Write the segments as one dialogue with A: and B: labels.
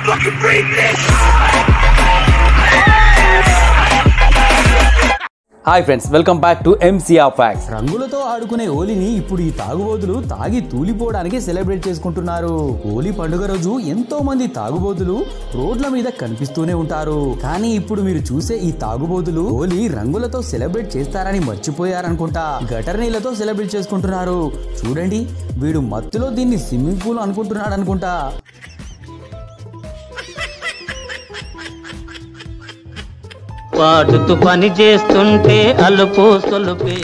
A: hi friends welcome back to MCR facts
B: రంగులతో ఆడుకునే హోలీని ఇప్పుడు ఈ తాగుబోతులు తాగి తూలిపోవడానికి సెలబ్రేట్ చేసుకుంటున్నారు హోలీ పండుగ రోజు ఎంతో మంది తాగుబోతులు రోడ్ల మీద కనిపిస్తూనే ఉంటారు కానీ ఇప్పుడు మీరు చూసే ఈ తాగుబోతులు హోలీ రంగులతో సెలబ్రేట్ చేస్తారని మర్చిపోయారనుకుంటా గటర్ నీళ్ళతో సెలబ్రేట్ చేసుకుంటున్నారు చూడండి వీడు మత్తులో దీన్ని స్విమ్మింగ్ పూల్ అనుకుంటున్నాడు అనుకుంటా
C: వాడుతూ పని చేస్తుంటే అలుపు సొలుపే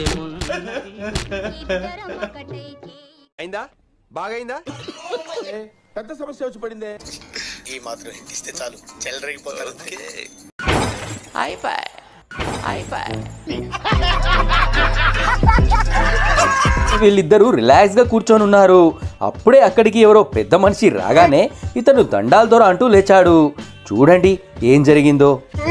D: అయిందా బాగైందా పెద్ద సమస్య వచ్చి పడిందే
E: ఈ మాత్రం హిందిస్తే చాలు చెల్లరగిపోతారు
A: వీళ్ళిద్దరూ రిలాక్స్ గా కూర్చొని ఉన్నారు అప్పుడే అక్కడికి ఎవరో పెద్ద మనిషి రాగానే ఇతను దండాల దొర అంటూ లేచాడు చూడండి ఏం జరిగిందో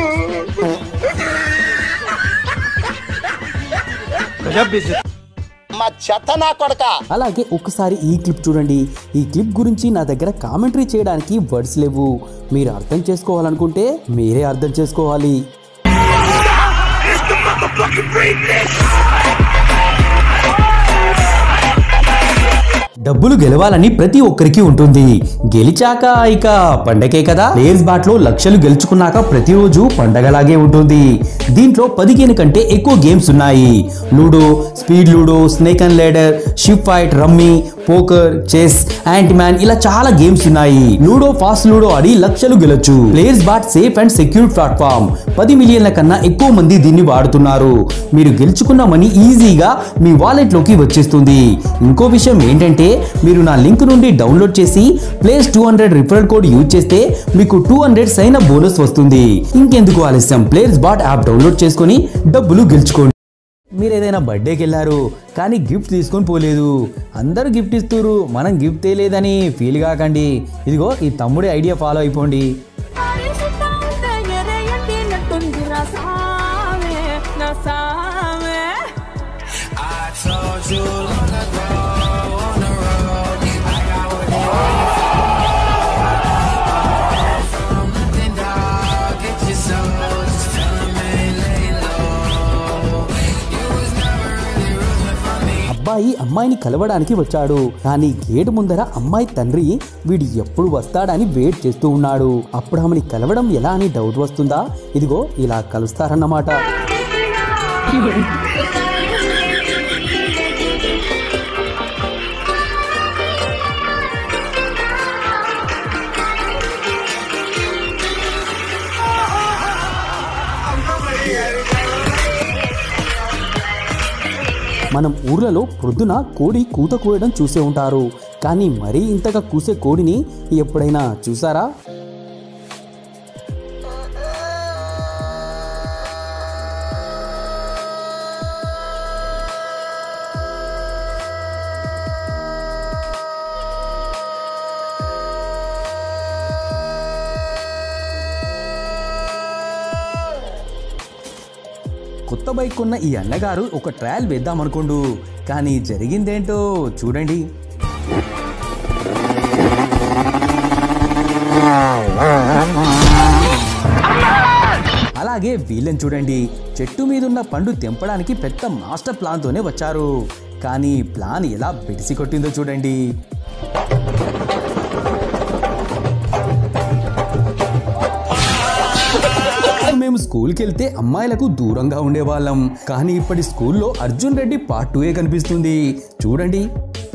E: మా చెత్త నా కొడక
B: అలాగే ఒక్కసారి ఈ క్లిప్ చూడండి ఈ క్లిప్ గురించి నా దగ్గర కామెంటరీ చేయడానికి వర్డ్స్ లేవు మీరు అర్థం చేసుకోవాలనుకుంటే మీరే అర్థం చేసుకోవాలి డబ్బులు గెలవాలని ప్రతి ఒక్కరికి ఉంటుంది గెలిచాక ఇక పండగే కదా ప్లేయర్స్ బాట్ లో లక్షలు గెలుచుకున్నాక ప్రతిరోజు పండగలాగే ఉంటుంది దీంట్లో పదిహేను కంటే ఎక్కువ గేమ్స్ ఉన్నాయి Ludo speed Ludo snake and ladder ship fight rummy poker chess anti man ఇలా చాలా గేమ్స్ ఉన్నాయి లూడో ఫాస్ట్ లూడో ఆడి లక్షలు గెలొచ్చు players bot safe and secure platform పది మిలియన్ల కన్నా ఎక్కువ మంది దీన్ని వాడుతున్నారు మీరు గెలుచుకున్న మనీ ఈజీగా మీ వాలెట్ లోకి వచ్చేస్తుంది ఇంకో విషయం ఏంటంటే మీరు నా లింక్ నుండి డౌన్లోడ్ చేసి place two hundred referral code use చేస్తే మీకు two hundred sign up bonus వస్తుంది ఇంకెందుకు ఆలస్యం ప్లేయర్స్ బాట్ యాప్ డౌన్లోడ్ చేసుకొని డబ్బులు గెలుచుకోండి మీరు ఏదైనా బర్త్డేకి వెళ్ళారు కానీ గిఫ్ట్ తీసుకొని పోలేదు అందరూ గిఫ్ట్ ఇస్తున్నారు మనం గిఫ్ట్ తేలేదని ఫీల్ కాకండి ఇదిగో ఈ తమ్ముడి ఐడియా ఫాలో అయిపోండి అబ్బాయి అమ్మాయిని కలవడానికి వచ్చాడు కానీ గేటు ముందర అమ్మాయి తండ్రి వీడు ఎప్పుడు వస్తాడని వెయిట్ చేస్తూ ఉన్నాడు అప్పుడు ఆమెని కలవడం ఎలా అని డౌట్ వస్తుందా ఇదిగో ఇలా కలుస్తారన్నమాట మనం ఊర్లలో ప్రొద్దున కోడి కూత కూయడం చూసే ఉంటారు కానీ మరీ ఇంతగా కూసే కోడిని ఎప్పుడైనా చూసారా కొత్త బైక్ కొన్న ఈ అన్నగారు ఒక ట్రయల్ వేద్దామనుకోండు కానీ జరిగిందేంటో చూడండి అలాగే వీళ్ళని చూడండి చెట్టు మీద ఉన్న పండు తెంపడానికి పెద్ద మాస్టర్ ప్లాన్తోనే వచ్చారు కానీ ప్లాన్ ఎలా బెడిసి కొట్టిందో చూడండి మేము స్కూల్కి వెళ్తే అమ్మాయిలకు దూరంగా ఉండేవాళ్ళం కానీ ఇప్పటి స్కూల్లో అర్జున్ రెడ్డి పార్ట్ టూ ఏ కనిపిస్తుంది చూడండి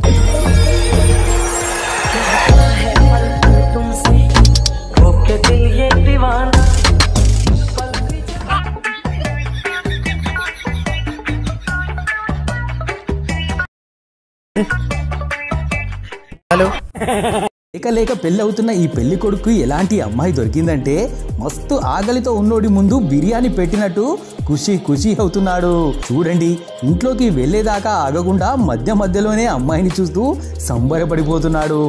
B: లేక లేక పెళ్లి అవుతున్న ఈ పెళ్లి కొడుకు ఎలాంటి అమ్మాయి దొరికిందంటే మస్తు ఆకలితో ఉన్నోడి ముందు బిర్యానీ పెట్టినట్టు ఖుషి ఖుషి అవుతున్నాడు చూడండి ఇంట్లోకి వెళ్ళేదాకా ఆగకుండా మధ్య మధ్యలోనే అమ్మాయిని చూస్తూ సంబరపడిపోతున్నాడు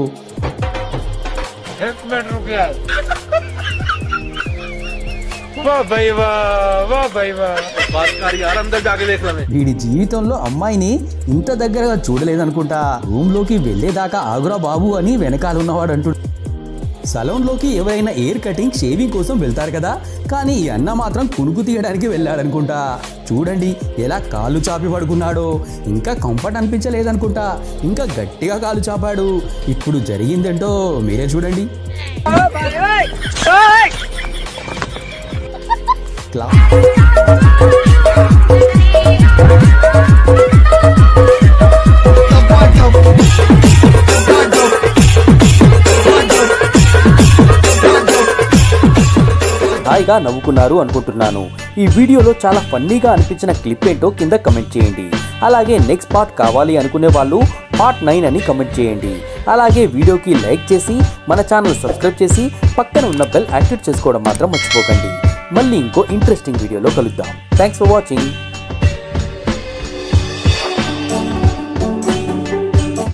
D: वाह भाई वाह वाह भाई वाह बात कर यार अंदर जाके देख लो
B: వీడి జీవితంలో అమ్మాయిని ఇంత దగ్గరగా చూడలేదనుకుంటా రూమ్ లోకి వెళ్ళేదాకా ఆగురా బాబు అని వెనకాల ఉన్నవాడు అంటు సలూన్లోకి ఎవరైనా ఎయిర్ కటింగ్ షేవింగ్ కోసం వెళ్తారు కదా కానీ ఈ అన్న మాత్రం కునుకు తీయడానికి వెళ్ళాడనుకుంటా చూడండి ఎలా కాళ్ళు చాపి పడుకున్నాడో ఇంకా కంఫర్ట్ అనిపించలేదనుకుంటా ఇంకా గట్టిగా కాలు చాపాడు ఇప్పుడు జరిగిందేంటో మీరే చూడండి క్లా
A: హాయిగా నవ్వుకున్నారు అనుకుంటున్నాను ఈ వీడియోలో చాలా ఫన్నీగా అనిపించిన క్లిప్ ఏంటో కింద కమెంట్ చేయండి అలాగే నెక్స్ట్ పార్ట్ కావాలి అనుకునే వాళ్ళు పార్ట్ నైన్ అని కమెంట్ చేయండి అలాగే వీడియోకి లైక్ చేసి మన ఛానల్ సబ్స్క్రైబ్ చేసి పక్కన ఉన్న బెల్ యాక్టివేట్ చేసుకోవడం మాత్రం మర్చిపోకండి మళ్ళీ ఇంకో ఇంట్రెస్టింగ్ వీడియోలో కలుద్దాం థ్యాంక్స్ ఫర్ వాచింగ్